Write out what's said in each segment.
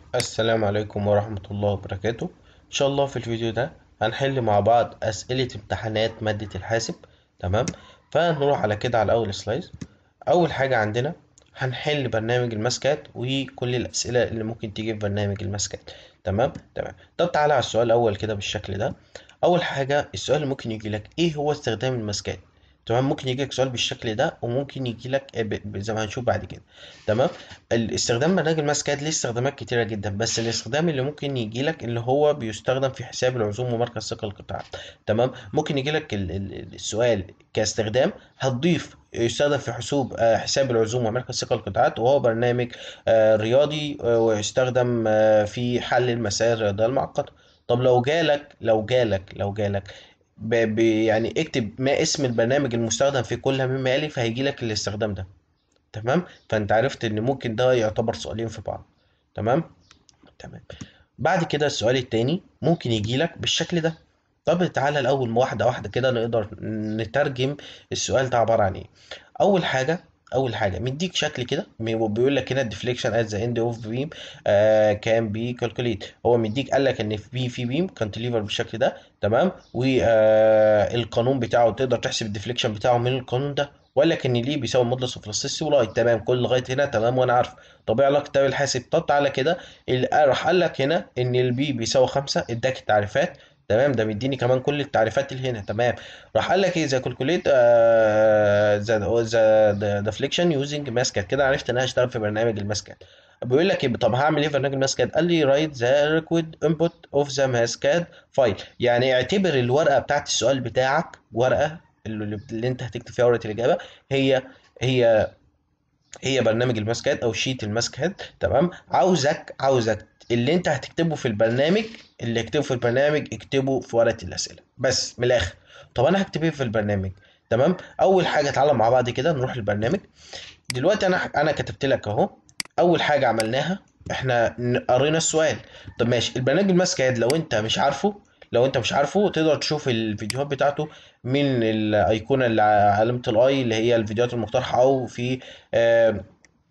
السلام عليكم ورحمة الله وبركاته إن شاء الله في الفيديو ده هنحل مع بعض أسئلة امتحانات مادة الحاسب تمام فنروح على كده على أول سلايد أول حاجة عندنا هنحل برنامج الماسكات وكل الأسئلة اللي ممكن تيجي في برنامج الماسكات تمام تمام طب تعالى على السؤال الأول كده بالشكل ده أول حاجة السؤال اللي ممكن يجي لك إيه هو استخدام الماسكات تمام ممكن يجي لك سؤال بالشكل ده وممكن يجي لك ب- ب- زي ما هنشوف بعد كده تمام الاستخدام برنامج الماسكات ليه استخدامات كتيرة جدا بس الاستخدام اللي ممكن يجي لك اللي هو بيستخدم في حساب العزوم ومركز ثقل القطاعات تمام ممكن يجي لك ال- ال- السؤال كاستخدام هتضيف يستخدم في حسوب آه، حساب العزوم ومركز ثقل القطاعات وهو برنامج آه، رياضي آه، ويستخدم آه، في حل المسائل الرياضية المعقدة طب لو جالك لو جالك لو جالك ب ب يعني اكتب ما اسم البرنامج المستخدم في كل مما يلي فهيجي لك الاستخدام ده تمام فانت عرفت ان ممكن ده يعتبر سؤالين في بعض تمام تمام بعد كده السؤال التاني ممكن يجي لك بالشكل ده طب تعالى الاول واحده واحده كده نقدر نترجم السؤال ده عباره عن ايه اول حاجه اول حاجه مديك شكل كده بيقول لك هنا الديفليكشن ات ذا اند اوف بيم كان بي كالكوليت هو مديك قال لك ان في بي في بيم كانتليفر بالشكل ده تمام والقانون بتاعه تقدر تحسب الديفليكشن بتاعه من القانون ده وقال لك ان ليه بيساوي مودلس اوف لاستيسيتي ولاي تمام كل لغايه هنا تمام وانا عارف طب ايه علاقه ده بالحاسب طب تعالى كده ال- راح قال لك هنا ان البي بيساوي 5 اداك التعريفات تمام ده مديني كمان كل التعريفات اللي هنا تمام راح قال لك ايه ذا كالكوليت ذا ذا ديفليكشن يوزنج ماسكات كده عرفت ان انا هشتغل في برنامج الماسكات بيقول لك إيه، طب هعمل ايه في برنامج الماسكات قال لي رايت ذا ريكويد انبوت اوف ذا ماسكات فايل يعني اعتبر الورقه بتاعت السؤال بتاعك ورقه اللي, اللي انت هتكتب فيها ورقه الاجابه هي هي هي برنامج الماسكات او شيت الماسكات تمام عاوزك عاوزك اللي انت هتكتبه في البرنامج اللي اكتبه في البرنامج اكتبه في ورقه الاسئله بس من الاخر طب انا هكتب ايه في البرنامج تمام اول حاجه تعالى مع بعض كده نروح البرنامج دلوقتي انا انا كتبت لك اهو اول حاجه عملناها احنا ن- قرينا السؤال طب ماشي البرنامج الماسكات لو انت مش عارفه لو انت مش عارفه تقدر تشوف الفيديوهات بتاعته من الايقونه اللي ع- علامه الاي اللي هي الفيديوهات المقترحه او في آه،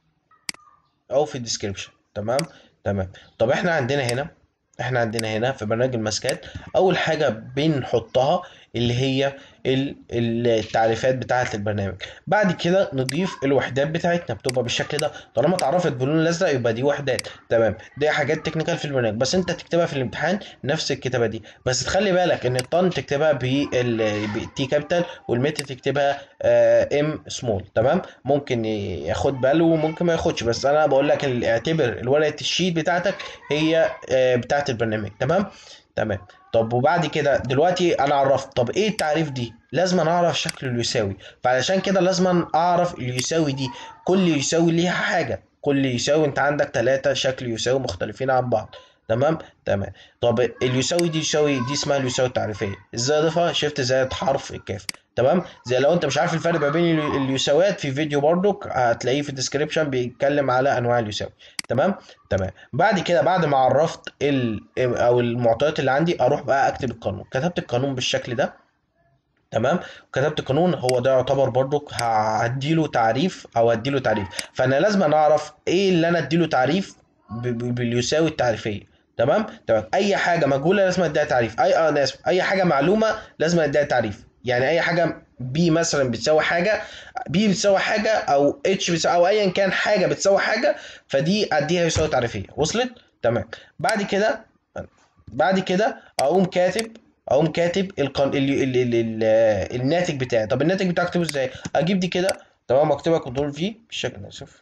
او في الديسكريبشن تمام تمام طب احنا عندنا هنا احنا عندنا هنا في برنامج الماسكات اول حاجه بنحطها اللي هي ال- ال- التعريفات بتاعه البرنامج بعد كده نضيف الوحدات بتاعتنا بتبقى بالشكل ده طالما اتعرفت باللون الازرق يبقى دي وحدات تمام دي حاجات تكنيكال في البرنامج بس انت تكتبها في الامتحان نفس الكتابه دي بس تخلي بالك ان الطن تكتبها بالتي كابيتال والمتر تكتبها ام سمول تمام ممكن ياخد باله وممكن ما ياخدش بس انا بقول لك ال- اعتبر ورقه الشيت بتاعتك هي آه، بتاعه البرنامج تمام تمام طب وبعد كده دلوقتي انا عرفت طب ايه التعريف دي لازم أنا اعرف شكل اليساوي فعلشان كده لازم اعرف اليساوي دي كل يساوي ليها حاجه كل يساوي انت عندك ثلاثة شكل يساوي مختلفين عن بعض تمام تمام طب اليساوي دي يساوي دي اسمها اليساوي التعريفيه ازاي اضيفها شفت زائد حرف الكاف تمام زي لو انت مش عارف الفرق ما بين ال- اليساويات في فيديو برضك هتلاقيه في الديسكريبشن بيتكلم على انواع اليساوي تمام تمام بعد كده بعد ما عرفت ال او المعطيات اللي عندي اروح بقى اكتب القانون كتبت القانون بالشكل ده تمام كتبت قانون هو ده يعتبر برضك هديله تعريف او هديله تعريف فانا لازم أنا اعرف ايه اللي انا اديله تعريف ب- ب- باليساوي التعريفيه تمام تمام اي حاجه مجهوله لازم اديها تعريف اي اه انا اسف اي حاجه معلومه لازم اديها تعريف يعني اي حاجه بي مثلا بتساوي حاجه بي بتساوي حاجه او اتش بتساوي او ايا كان حاجه بتساوي حاجه فدي اديها يساوي تعريفيه وصلت تمام بعد كده بعد كده اقوم كاتب اقوم كاتب القن... ال... ال... ال... ال... الناتج بتاعي طب الناتج بتاعي اكتبه ازاي اجيب دي كده تمام اكتبها كنترول في بالشكل ده شوف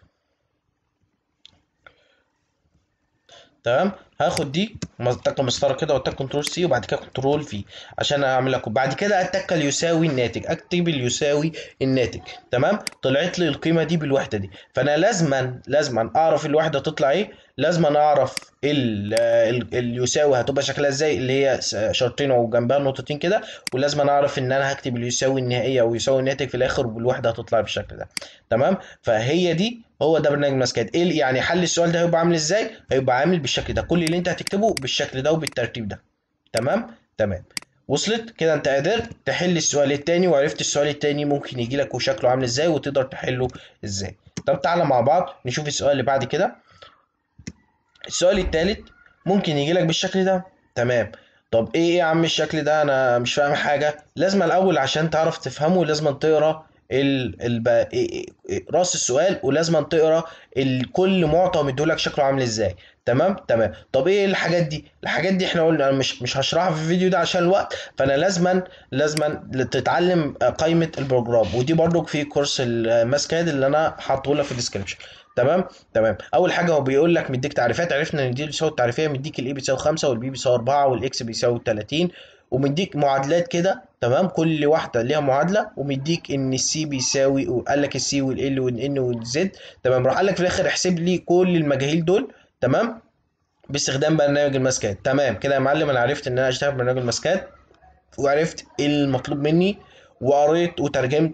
تمام هاخد دي اتك مسطره كده واتك كنترول سي وبعد كده كنترول في عشان اعمل لك بعد كده اتك اليساوي الناتج اكتب اليساوي الناتج تمام طلعت لي القيمه دي بالوحده دي فانا لازما لازما اعرف الوحده تطلع ايه لازما اعرف ال ال اليساوي هتبقى شكلها ازاي اللي هي س- شرطين وجنبها نقطتين كده ولازم اعرف ان انا هكتب اليساوي النهائيه ويساوي الناتج في الاخر والوحده هتطلع بالشكل ده تمام فهي دي هو ده برنامج ماسكات ايه ال- يعني حل السؤال ده هيبقى عامل ازاي هيبقى عامل بالشكل ده كل اللي انت هتكتبه بالشكل ده وبالترتيب ده تمام تمام وصلت كده انت قدرت تحل السؤال التاني وعرفت السؤال التاني ممكن يجي لك وشكله عامل ازاي وتقدر تحله ازاي طب تعالى مع بعض نشوف السؤال اللي بعد كده السؤال الثالث ممكن يجي لك بالشكل ده تمام طب ايه ايه يا عم الشكل ده انا مش فاهم حاجه لازم الاول عشان تعرف تفهمه لازم تقرا ال... الب... إيه إيه إيه راس السؤال ولازم تقرا ال... كل معطى مديهولك شكله عامل ازاي تمام تمام طب ايه الحاجات دي الحاجات دي احنا قلنا انا مش مش هشرحها في الفيديو ده عشان الوقت فانا لازما لازما تتعلم قائمه البروجرام ودي برضو في كورس الماسكاد اللي انا حاطه لك في الديسكربشن تمام تمام اول حاجه هو بيقول لك مديك تعريفات عرفنا ان دي بيساوي التعريفيه مديك الاي بيساوي 5 والبي بيساوي 4 والاكس بيساوي 30 ومديك معادلات كده تمام كل واحده ليها معادله ومديك ان السي بيساوي وقال لك السي والال والان والزد تمام راح قال لك في الاخر احسب لي كل المجاهيل دول تمام باستخدام برنامج الماسكات تمام كده يا معلم انا عرفت ان انا اشتغل برنامج الماسكات وعرفت ايه المطلوب مني وقريت وترجمت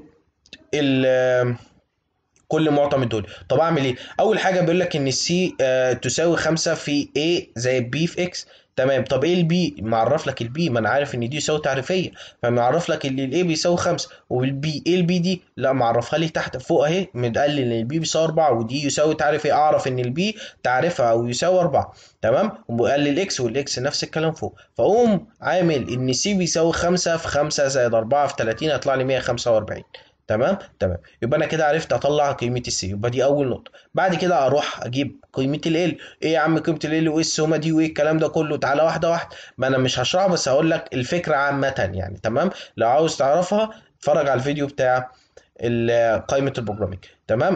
ال كل معطى من دول طب اعمل ايه اول حاجه بيقول لك ان السي آه تساوي 5 في A زي B في X تمام طب ايه البي معرف لك البي ما انا عارف ان دي يساوي تعريفيه فمعرف لك ان الاي بيساوي 5 والبي ايه البي دي لا معرفها لي تحت فوق اهي متقال ان البي بيساوي 4 ودي يساوي تعريفيه اعرف ان البي تعرفها او يساوي 4 تمام وقال لي الاكس والاكس نفس الكلام فوق فاقوم عامل ان سي بيساوي 5 في 5 زائد 4 في 30 هيطلع لي 145 تمام تمام يبقى انا كده عرفت اطلع قيمه السي يبقى دي اول نقطه بعد كده اروح اجيب قيمه ال ايه يا عم قيمه ال وايه السومه دي وايه الكلام ده كله تعالى واحده واحده ما انا مش هشرحها بس هقول لك الفكره عامه يعني تمام لو عاوز تعرفها اتفرج على الفيديو بتاع قائمه البروجرامينج تمام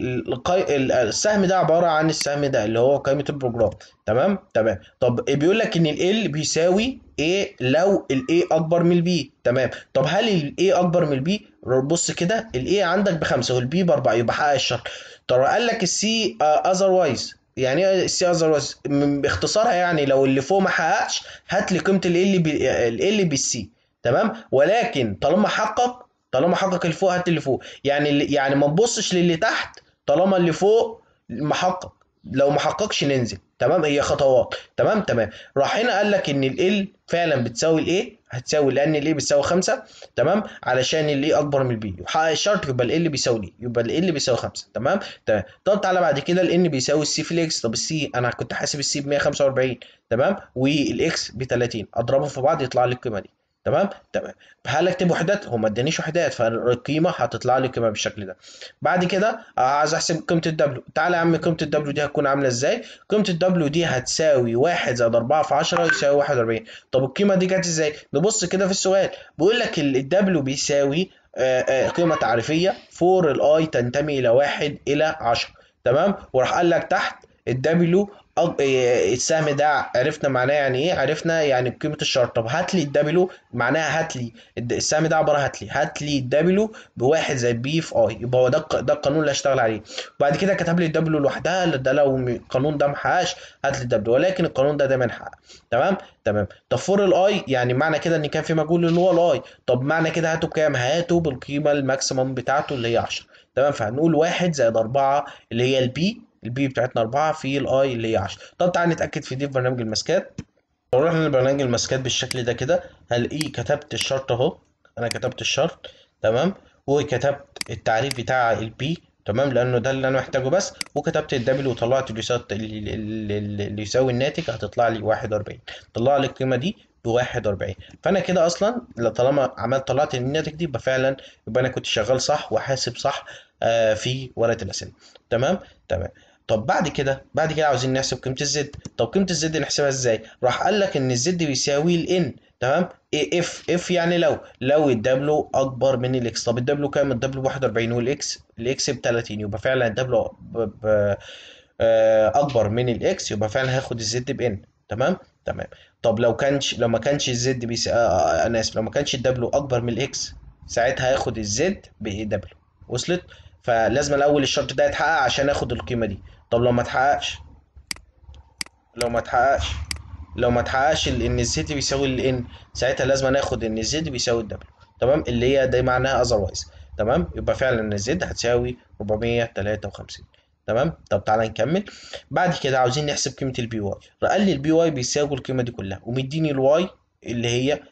السهم ده عباره عن السهم ده اللي هو قائمه البروجرام تمام تمام طب بيقول لك ان ال بيساوي ايه لو الاي اكبر من البي تمام طب هل الاي اكبر من البي بص كده الاي عندك بخمسه والبي باربعه يبقى حقق الشرط طب قال لك السي اذروايز يعني ايه السي اذروايز باختصارها يعني لو اللي فوق ما حققش هات لي قيمه ال ال بالسي تمام ولكن طالما حقق طالما حقق اللي فوق هات اللي فوق يعني يعني ما تبصش للي تحت طالما اللي فوق محقق لو ما حققش ننزل تمام هي خطوات تمام تمام راح هنا قال لك ان ال فعلا بتساوي الايه هتساوي لان الايه بتساوي 5 تمام علشان الايه اكبر من البي يحقق الشرط يبقى ال بيساوي ايه يبقى ال بيساوي 5 تمام تمام طب تعالى بعد كده الان بيساوي السي في الاكس طب السي انا كنت حاسب السي ب 145 تمام والاكس ب 30 اضربهم في بعض يطلع لي القيمه دي تمام تمام هل اكتب وحدات هو ما ادانيش وحدات فالقيمه هتطلع لي قيمه بالشكل ده بعد كده عايز احسب قيمه الدبليو تعالى يا عم قيمه الدبليو دي هتكون عامله ازاي قيمه الدبليو دي هتساوي 1 زائد 4 في 10 يساوي 41 طب القيمه دي جت ازاي نبص كده في السؤال بيقول لك الدبليو بيساوي قيمه تعريفيه فور الاي تنتمي الى 1 الى 10 تمام وراح قال لك تحت الدبليو السهم ده عرفنا معناه يعني ايه عرفنا يعني قيمه الشرط طب هات لي الدبليو معناها هات لي السهم ده عباره هات لي هات لي الدبليو بواحد زي بي في اي يبقى هو ده ده القانون اللي هشتغل عليه وبعد كده كتب لي الدبليو لوحدها ده لو القانون ده ما حققش هات لي الدبليو ولكن القانون ده دايما حقق تمام تمام طب فور الاي يعني معنى كده ان كان في مجهول اللي هو الاي طب معنى كده هاته بكام هاته بالقيمه الماكسيمم بتاعته اللي هي 10 تمام فهنقول واحد زائد 4 اللي هي البي البي بتاعتنا 4 في الاي اللي هي 10 طب تعالى نتاكد في دي في برنامج الماسكات لو رحنا لبرنامج الماسكات بالشكل ده كده هلاقيه كتبت الشرط اهو انا كتبت الشرط تمام وكتبت التعريف بتاع البي تمام لانه ده اللي انا محتاجه بس وكتبت الدبليو وطلعت اللي يساوي اللي يساوي الناتج هتطلع لي 41 طلع لي القيمه دي ب 41 فانا كده اصلا طالما عملت طلعت الناتج دي يبقى فعلا يبقى انا كنت شغال صح وحاسب صح آه في ورقه الاسئله تمام تمام طب بعد كده بعد كده عاوزين نحسب قيمه الزد طب قيمه الزد نحسبها ازاي راح قال لك ان الزد بيساوي الان تمام إيه اف اف يعني لو لو الدبليو اكبر من الاكس طب الدبليو كام الدبليو ب 41 والاكس الاكس ب 30 يبقى فعلا الدبليو اكبر من الاكس يبقى فعلا هاخد الزد بان تمام تمام طب لو كانش لو ما كانش الزد بيس آه انا اسف لو ما كانش الدبليو اكبر من الاكس ساعتها هاخد الزد بدبليو وصلت فلازم الاول الشرط ده يتحقق عشان اخد القيمه دي طب لو ما اتحققش لو ما اتحققش لو ما اتحققش ان الزد بيساوي الان ساعتها لازم ناخد ان الزد بيساوي الدبليو تمام اللي هي ده معناها اذروايز تمام يبقى فعلا الزد هتساوي 453 تمام طب تعالى نكمل بعد كده عاوزين نحسب قيمه البي واي قال لي البي واي بيساوي القيمه دي كلها ومديني الواي اللي هي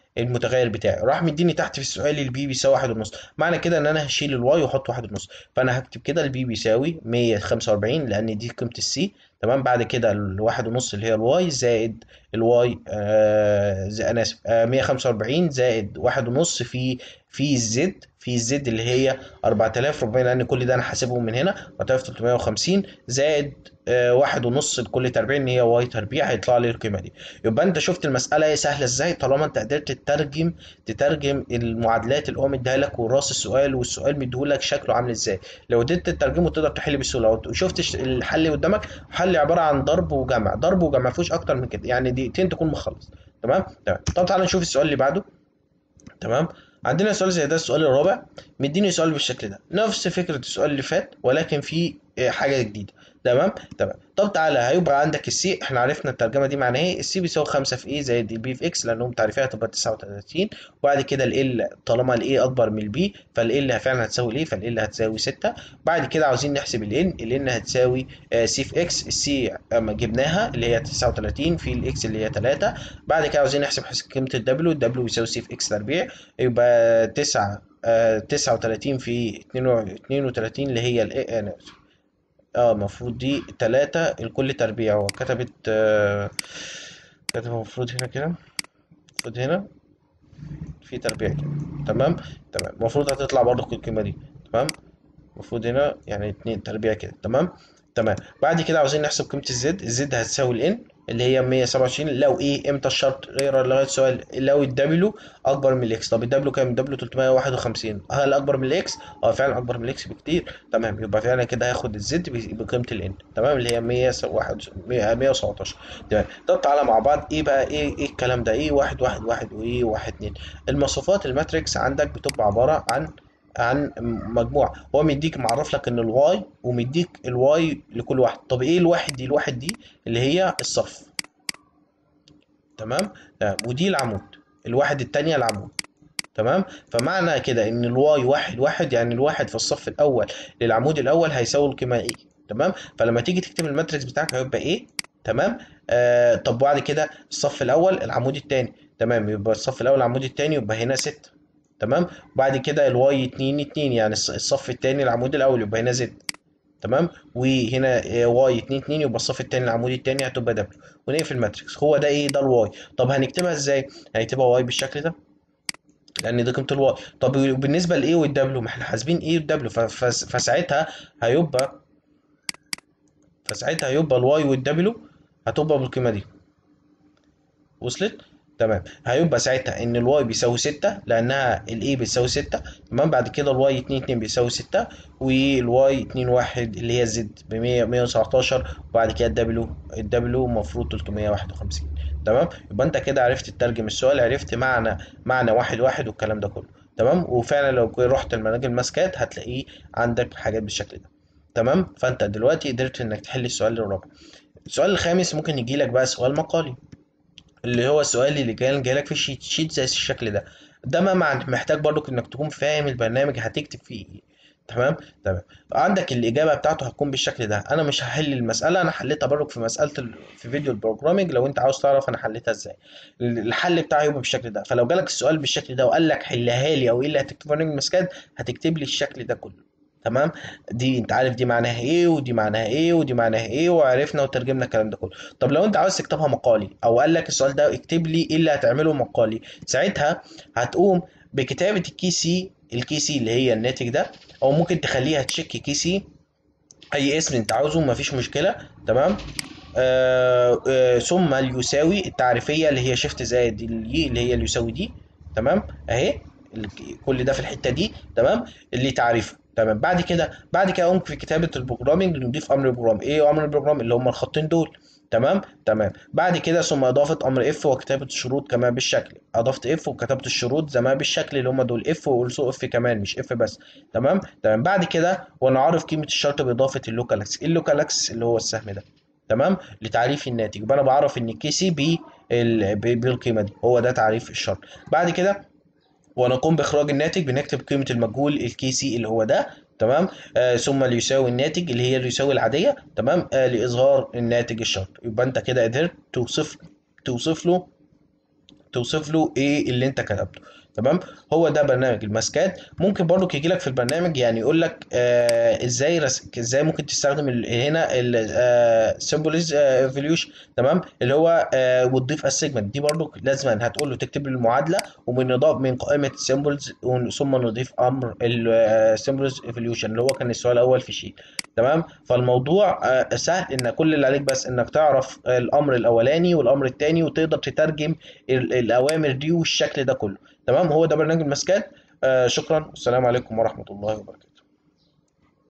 المتغير بتاعي راح مديني تحت في السؤال البي بيساوي واحد ونص معنى كده ان انا هشيل الواي واحط واحد ونص فانا هكتب كده البي بيساوي 145 لان دي قيمه السي تمام بعد كده الواحد ونص اللي هي الواي زائد الواي آه زي انا اسف آه 145 زائد واحد ونص في في الزد في الزد اللي هي 4400 لان كل ده انا حاسبهم من هنا 4350 زائد آه واحد ونص لكل تربيع ان هي واي تربيع هيطلع لي القيمه دي يبقى انت شفت المساله هي سهله ازاي طالما انت قدرت تترجم تترجم المعادلات اللي هو مديها لك وراس السؤال والسؤال مديهولك شكله عامل ازاي لو قدرت تترجمه تقدر تحل بسهوله لو شفت الحل قدامك حل عباره عن ضرب وجمع ضرب وجمع ما فيهوش اكتر من كده يعني دقيقتين تكون مخلص تمام تمام طب تعالى نشوف السؤال اللي بعده تمام عندنا سؤال زي ده السؤال الرابع مديني سؤال بالشكل ده نفس فكرة السؤال اللي فات ولكن في حاجة جديدة تمام تمام طب تعالى هيبقى عندك السي احنا عرفنا الترجمة دي معناها ايه السي بيساوي 5 في ايه زائد البي في اكس لانهم تعريفها هتبقى 39 وبعد كده ال طالما الاي اكبر من البي فال فعلا هتساوي الايه فال هتساوي 6 بعد كده عاوزين نحسب الان الان هتساوي سي في اكس السي اما جبناها اللي هي 39 في الاكس اللي هي 3 بعد كده عاوزين نحسب قيمة الدبليو الدبليو بيساوي سي في اكس تربيع يبقى 9 تسعة وتلاتين في اتنين وتلاتين اللي هي ال أنا اه المفروض دي تلاتة لكل تربيع هو كتبت آه كتب المفروض هنا كده المفروض هنا في تربيع كده تمام تمام المفروض هتطلع برضه القيمة دي تمام المفروض هنا يعني اتنين تربيع كده تمام تمام بعد كده عاوزين نحسب قيمة الزد الزد هتساوي الان اللي هي 127 لو ايه امتى الشرط اقرا لغايه السؤال لو الدبليو اكبر من الاكس طب الدبليو كام الدبليو 351 هل اكبر من الاكس اه فعلا اكبر من الاكس بكتير تمام يبقى فعلا كده هاخد الزد بقيمه الان تمام اللي هي 117 تمام طب تعالى مع بعض ايه بقى ايه ايه الكلام ده ايه واحد واحد واحد وايه واحد اتنين المواصفات الماتريكس عندك بتبقى عباره عن عن مجموعة هو مديك معرف لك ان الواي ومديك الواي لكل واحد طب ايه الواحد دي الواحد دي اللي هي الصف تمام تمام ودي العمود الواحد التانية العمود تمام فمعنى كده ان الواي واحد واحد يعني الواحد في الصف الاول للعمود الاول هيساوي القيمة ايه تمام فلما تيجي تكتب الماتريكس بتاعك هيبقى ايه تمام آه طب بعد كده الصف الاول العمود التاني تمام يبقى الصف الاول العمود التاني يبقى هنا ستة تمام وبعد كده الواي 2 2 يعني الصف الثاني العمود الاول يبقى هنا زد تمام وهنا واي 2 2 يبقى الصف الثاني العمود الثاني هتبقى دبليو ونقفل الماتريكس هو ده ايه ده الواي طب هنكتبها ازاي هنكتبها واي بالشكل ده لان دي قيمه الواي طب بالنسبه لايه والدبليو ما احنا حاسبين ايه والدبليو فساعتها هيبقى فساعتها هيبقى الواي والدبليو هتبقى بالقيمه دي وصلت تمام هيبقى ساعتها ان الواي بيساوي 6 لانها الاي بتساوي 6 تمام بعد كده الواي 2 2 بيساوي 6 والواي 2 1 اللي هي الزد ب 100 119 وبعد كده الدبليو الدبليو المفروض 351 تمام يبقى انت كده عرفت تترجم السؤال عرفت معنى معنى واحد واحد والكلام ده كله تمام وفعلا لو رحت المناهج الماسكات هتلاقيه عندك حاجات بالشكل ده تمام فانت دلوقتي قدرت انك تحل السؤال الرابع السؤال الخامس ممكن يجي لك بقى سؤال مقالي اللي هو السؤال اللي كان جاي لك في الشيت شيت زي الشكل ده ده ما محتاج برضك انك تكون فاهم البرنامج هتكتب فيه ايه تمام تمام عندك الاجابه بتاعته هتكون بالشكل ده انا مش هحل المساله انا حليتها برضك في مساله ال... في فيديو البروجرامنج لو انت عاوز تعرف انا حليتها ازاي الحل بتاعي يبقى بالشكل ده فلو جالك السؤال بالشكل ده وقال لك حلها لي او ايه اللي هتكتبه برنامج مسكات هتكتب لي الشكل ده كله تمام دي انت عارف دي معناها ايه ودي معناها ايه ودي معناها ايه وعرفنا وترجمنا الكلام ده كله طب لو انت عاوز تكتبها مقالي او قال لك السؤال ده اكتب لي ايه اللي هتعمله مقالي ساعتها هتقوم بكتابه الكي سي الكي سي اللي هي الناتج ده او ممكن تخليها تشيك كي سي اي اسم انت عاوزه مفيش مشكله تمام آه آه ثم اليساوي التعريفيه اللي هي شيفت زائد اليي اللي هي اليساوي دي تمام اهي كل ده في الحته دي تمام اللي تعريفه تمام بعد كده بعد كده اقوم في كتابه البروجرامنج نضيف امر البروجرام ايه امر البروجرام اللي هم الخطين دول تمام تمام بعد كده ثم اضافه امر اف وكتابه الشروط كمان بالشكل اضفت اف وكتبت الشروط زي ما بالشكل اللي هم دول اف واولسو اف كمان مش اف بس تمام تمام بعد كده وانا عارف قيمه الشرط باضافه اللوكال اكس اللوكال اكس اللي هو السهم ده تمام لتعريف الناتج يبقى انا بعرف ان الكي سي بي بالقيمه دي هو ده تعريف الشرط بعد كده ونقوم باخراج الناتج بنكتب قيمه المجهول الكي سي اللي هو ده تمام آه ثم اللي يساوي الناتج اللي هي اللي يساوي العاديه تمام آه لاظهار الناتج الشرط يبقى انت كده قدرت توصف توصف له توصف له ايه اللي انت كتبته تمام هو ده برنامج الماسكات ممكن برضو يجي لك في البرنامج يعني يقول لك آه ازاي رس... ازاي ممكن تستخدم ال... هنا السيمبلز ايفوليوشن تمام اللي هو آه وتضيف السيجمنت دي برضو لازم هتقول له تكتب لي المعادله ومن نضاف من قائمه السيمبلز ثم نضيف امر السيمبلز ايفوليوشن اللي هو كان السؤال الاول في شيء تمام فالموضوع آه سهل ان كل اللي عليك بس انك تعرف الامر الاولاني والامر الثاني وتقدر تترجم ال- الاوامر دي والشكل ده كله تمام هو ده برنامج الماسكات آه شكرا والسلام عليكم ورحمه الله وبركاته